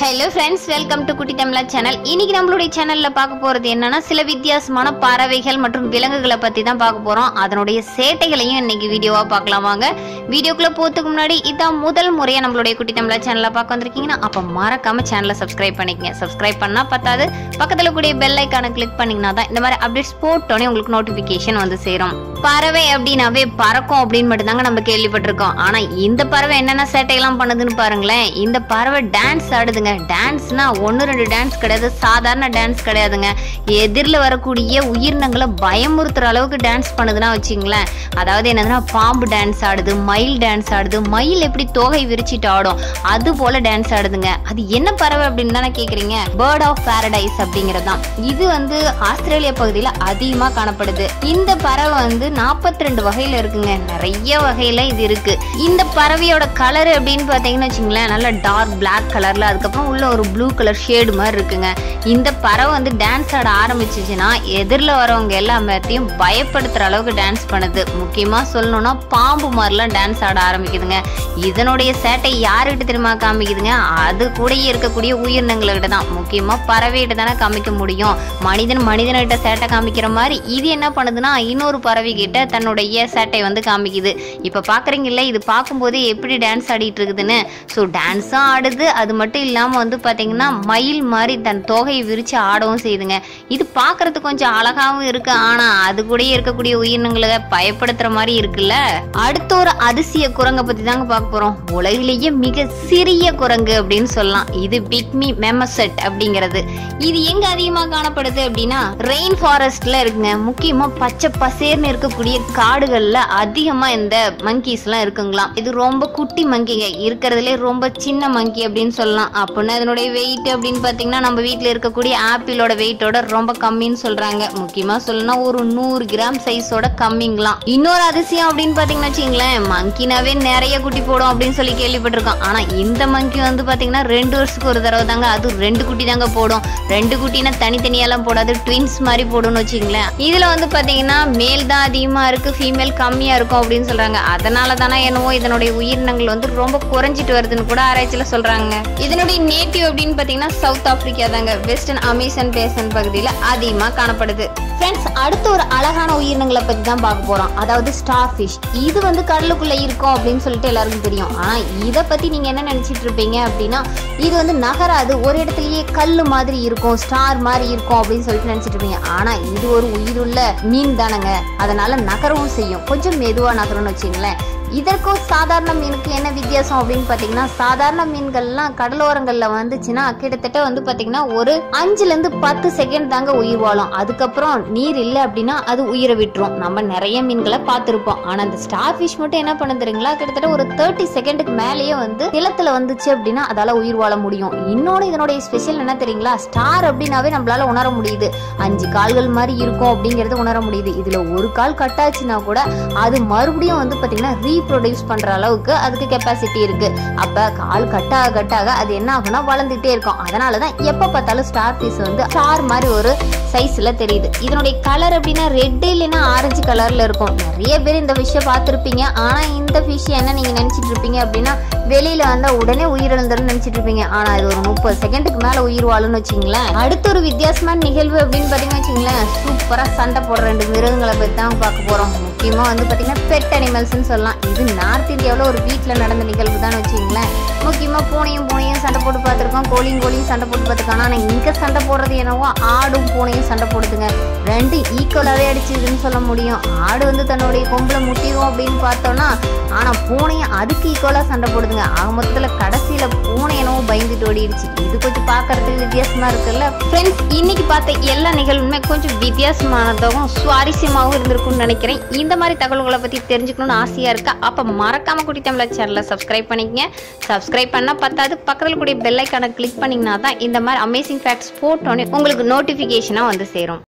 hello friends welcome to குட்டி தமிழா channel இன்னைக்கு நம்மளுடைய சேனல்ல பார்க்க போறது என்னன்னா சில வித்தியாசமான பறவைகள் மற்றும் விலங்குகளை பத்தி தான் பார்க்க போறோம் அதனுடைய சேட்டைகளையும் இன்னைக்கு வீடியோவா பார்க்கலாம் வாங்க வீடியோக்குள்ள போறதுக்கு முன்னாடி இதான் முதல் முறையா நம்மளுடைய குட்டி தமிழா சேனல்ல பார்க்க வந்திருக்கீங்கன்னா அப்ப மறக்காம சேனலை சப்ஸ்கிரைப் பண்ணிக்கங்க சப்ஸ்கிரைப் பண்ணா பத்தாது பக்கத்துல கூடிய பெல் ஐக்கானை கிளிக் பண்ணீங்கன்னா தான் இந்த மாதிரி அப்டேட்ஸ் போட்டோன்னே உங்களுக்கு நோட்டிபிகேஷன் வந்து சேரும் பறவை அப்படின்னாவே பறக்கும் அப்படின்னு மட்டும்தாங்க நம்ம கேள்விப்பட்டிருக்கோம் ஆனா இந்த பறவை என்னென்ன சேட்டையெல்லாம் பண்ணுதுன்னு பாருங்களேன் இந்த பறவை டான்ஸ் ஆடுதுங்க டான்ஸ்னா ஒன்று ரெண்டு டான்ஸ் கிடையாது சாதாரண டான்ஸ் கிடையாதுங்க எதிரில் வரக்கூடிய உயிரினங்களை பயமுறுத்துற அளவுக்கு டான்ஸ் பண்ணுதுன்னா வச்சுங்களேன் அதாவது என்னதுன்னா பாம்பு டான்ஸ் ஆடுது மயில் டான்ஸ் ஆடுது மயில் எப்படி தோகை விரிச்சிட்டு ஆடும் அது போல டான்ஸ் ஆடுதுங்க அது என்ன பறவை அப்படின்னு தானே கேக்குறீங்க பேர்ட் ஆஃப் பாரடைஸ் அப்படிங்கிறது தான் இது வந்து ஆஸ்திரேலியா பகுதியில் அதிகமாக காணப்படுது இந்த பறவை வந்து நாற்பத்தி ரெண்டு வகையில இருக்குங்க நிறைய வகையில இது இருக்கு இந்த பறவையோட கலர் அப்படின்னு பார்த்தீங்கன்னு வச்சுங்களேன் நல்ல டார்க் பிளாக் கலர்ல அதுக்கப்புறம் உள்ள ஒரு ப்ளூ கலர் ஷேடு மாதிரி இருக்குங்க இந்த பறவை வந்து டான்ஸ் ஆட ஆரம்பிச்சிச்சுன்னா எதிரில் வரவங்க எல்லாத்தையும் பயப்படுத்துற அளவுக்கு டான்ஸ் பண்ணுது முக்கியமா சொல்லணும்னா பாம்பு மாதிரிலாம் டான்ஸ் ஆட ஆரம்பிக்குதுங்க இதனுடைய சேட்டை யாருக்கிட்ட தெரியுமா காமிக்குதுங்க அது கூடயே இருக்கக்கூடிய உயிரினங்கள்கிட்ட தான் முக்கியமா பறவைகிட்ட தானே காமிக்க முடியும் மனிதன் மனிதன்கிட்ட சேட்டை காமிக்கிற மாதிரி இது என்ன பண்ணுதுன்னா இன்னொரு பறவை கிட்ட தன்னுடைய சேட்டை வந்து காமிக்குது இப்ப பாக்குறீங்கல்ல இது பார்க்கும்போதே எப்படி டான்ஸ் ஆடிட்டு இருக்குதுன்னு ஸோ டான்ஸும் ஆடுது அது மட்டும் இல்லாம வந்து பாத்தீங்கன்னா மயில் மாதிரி தன் தொகையை விரிச்சு ஆடவும் செய்யுதுங்க இது பார்க்கறது கொஞ்சம் அழகாவும் இருக்கு ஆனா அது கூடயே இருக்கக்கூடிய உயிரினங்களை பயப்படுத்துற மாதிரி இருக்குல்ல அடுத்த ஒரு அதிசய குரங்கை பத்தி தாங்க பார்க்க போறோம் உலகிலேயே மிக சிறிய குரங்கு அப்படின்னு சொல்லலாம் இது பிக்மி மெமசெட் அப்படிங்கிறது இது எங்க அதிகமா காணப்படுது அப்படின்னா ரெயின் ஃபாரஸ்ட்ல இருக்குங்க முக்கியமா பச்சை பசேர்னு இருக்கக்கூடிய காடுகள்ல அதிகமா இந்த மங்கீஸ் எல்லாம் இருக்குங்களாம் இது ரொம்ப குட்டி மங்கிங்க இருக்கிறதுலே ரொம்ப சின்ன மங்கி அப்படின்னு சொல்லலாம் அப்படின்னா இதனுடைய வெயிட் அப்படின்னு பாத்தீங்கன்னா நம்ம வீட்ல இருக்கக்கூடிய ஆப்பிளோட வெயிட்டோட ரொம்ப கம்மின்னு சொல்றாங்க முக்கியமா சொல்லணும்னா ஒரு நூறு கிராம் சைஸோட கம்மிங்களாம் இன்னொரு அதிசயம் அப்படின்னு பாத்தீங்கன்னா வச்சுங்களேன் மங்கினாவே நிறைய குட்டி போடும் அப்படின்னு சொல்லி கேள்விப்பட்டிருக்கோம் ஆனா இந்த மங்கி வந்து பாத்தீங்கன்னா ரெண்டு வருஷத்துக்கு ஒரு தடவை தாங்க அது ரெண்டு குட்டி தாங்க போடும் ரெண்டு குட்டினா தனித்தனியெல்லாம் போடாது ட்வின்ஸ் மாதிரி போடும்னு வச்சுங்களேன் இதுல வந்து பாத்தீங்கன்னா மேல் தான் அதிகமா இருக்கு ஃபீமேல் கம்மியா இருக்கும் அப்படின்னு சொல்றாங்க அதனால தானே என்னவோ இதனுடைய உயிரினங்கள் வந்து ரொம்ப குறைஞ்சிட்டு வருதுன்னு கூட ஆராய்ச்சியில சொல்றாங்க இதனுடைய நேட்டிவ் அப்படின்னு பாத்தீங்கன்னா சவுத் ஆப்பிரிக்கா தாங்க வெஸ்டர்ன் அமேசன் பேசன் பகுதியில அதிகமா காணப்படுது ஃப்ரெண்ட்ஸ் அடுத்த ஒரு அழகான உயிரினங்களை பத்தி தான் பார்க்க போறோம் அதாவது ஸ்டார் ஃபிஷ் இது வந்து கடலுக்குள்ள இருக்கும் அப்படின்னு சொல்லிட்டு எல்லாருக்கும் தெரியும் ஆனா இதை பத்தி நீங்க என்ன நினைச்சிட்டு இருப்பீங்க அப்படின்னா இது வந்து நகராது ஒரு இடத்துலயே கல்லு மாதிரி இருக்கும் ஸ்டார் மாதிரி இருக்கும் அப்படின்னு சொல்லிட்டு நினைச்சிட்டு இருப்பீங்க ஆனா இது ஒரு உயிருள்ள மீன் தானங்க அதனால நகரவும் செய்யும் கொஞ்சம் மெதுவா நகரும்னு வச்சுங்களேன் இதற்கும் சாதாரண மீனுக்கு என்ன வித்தியாசம் அப்படின்னு பார்த்தீங்கன்னா சாதாரண மீன்கள்லாம் கடலோரங்களில் வந்துச்சுன்னா கிட்டத்தட்ட வந்து பார்த்தீங்கன்னா ஒரு அஞ்சுலேருந்து பத்து செகண்ட் தாங்க உயிர் வாழும் அதுக்கப்புறம் நீர் இல்லை அப்படின்னா அது உயிரை விட்டுரும் நம்ம நிறைய மீன்களை பார்த்துருப்போம் ஆனால் அந்த ஸ்டார் ஃபிஷ் மட்டும் என்ன பண்ண தெரியுங்களா கிட்டத்தட்ட ஒரு தேர்ட்டி செகண்டுக்கு மேலேயே வந்து நிலத்துல வந்துச்சு அப்படின்னா அதால உயிர் வாழ முடியும் இன்னொன்று இதனுடைய ஸ்பெஷல் என்ன தெரியுங்களா ஸ்டார் அப்படின்னாவே நம்மளால உணர முடியுது அஞ்சு கால்கள் மாதிரி இருக்கும் அப்படிங்கறது உணர முடியுது இதுல ஒரு கால் கட்டாச்சுன்னா கூட அது மறுபடியும் வந்து பாத்தீங்கன்னா ரீப்ரொடியூஸ் பண்ற அளவுக்கு அதுக்கு கெப்பாசிட்டி இருக்கு அப்ப கால் கட்டாக கட்டாக அது என்ன ஆகும்னா வளர்ந்துட்டே இருக்கும் அதனாலதான் எப்ப பார்த்தாலும் ஸ்டார் பீஸ் வந்து ஸ்டார் மாதிரி ஒரு சைஸ்ல தெரியுது இதனுடைய கலர் அப்படின்னா ரெட் இல்லைன்னா ஆரஞ்சு கலர்ல இருக்கும் நிறைய பேர் இந்த விஷயம் பார்த்துருப்பீங்க ஆனா இந்த ஃபிஷ் என்ன நீங்க நினைச்சிட்டு இருப்பீங்க அப்படின்னா வெளியில வந்தா உடனே உயிரிழந்துடும் நினைச்சிட்டு இருப்பீங்க ஆனா இது ஒரு முப்பது செகண்டுக்கு மேல உயிர் வாழும்னு வச்சுங்களேன் அடுத்த ஒரு வித்தியாசமான நிகழ்வு அப்படின்னு பாத்தீங்கன்னா வச்சுங்களேன் சூப்பரா சண்டை போடுற ரெண்டு மிருகங்களை பத்தி தான் பார்க்க போறோம் முக்கியமா வந்து பாத்தீங்கன்னா பெட் அனிமல்ஸ்னு சொல்லலாம் இது நார்த் இந்தியாவில் ஒரு வீட்டில் நடந்த நிகழ்வு தான் வச்சுங்களேன் முக்கியமா பூனையும் பூனையும் சண்டை போட்டு பார்த்துருக்கோம் கோழியும் கோழியும் சண்டை போட்டு பார்த்துருக்கோம் ஆனால் இங்கே சண்டை போடுறது என்னவோ ஆடும் பூனையும் சண்டை போடுதுங்க ரெண்டு ஈக்குவலாகவே அடிச்சுதுன்னு சொல்ல முடியும் ஆடு வந்து தன்னுடைய கொம்புல முட்டிடும் அப்படின்னு பார்த்தோம்னா ஆனால் பூனையும் அதுக்கு ஈக்குவலாக சண்டை போடுதுங்க ஆக மொத்தத்தில் கடைசியில் பூனை என்னவோ பயந்துட்டு ஓடிடுச்சு இது கொஞ்சம் பார்க்கறதுக்கு வித்தியாசமா இருக்குல்ல ஃப்ரெண்ட்ஸ் இன்னைக்கு பார்த்த எல்லா நிகழ்வுமே கொஞ்சம் வித்தியாசமானதாகவும் சுவாரஸ்யமாகவும் இருந்திருக்கும்னு நினைக்கிறேன் இந்த மாதிரி தகவல்களை பற்றி தெரிஞ்சுக்கணும்னு ஆசையாக இருக்கா அப்போ மறக்காம குட்டி தமிழ் சேனலை சப்ஸ்கிரைப் பண்ணிக்கங்க சப்ஸ்கிரைப் பண்ணால் பத்தாது பக்கத்தில் கூடிய பெல் ஐக்கானை கிளிக் பண்ணிங்கன்னா தான் இந்த மாதிரி அமேசிங் ஃபேக்ட்ஸ் போட்டோன்னே உங்களுக்கு நோட்டிஃபிகேஷனாக வந்து சேரும்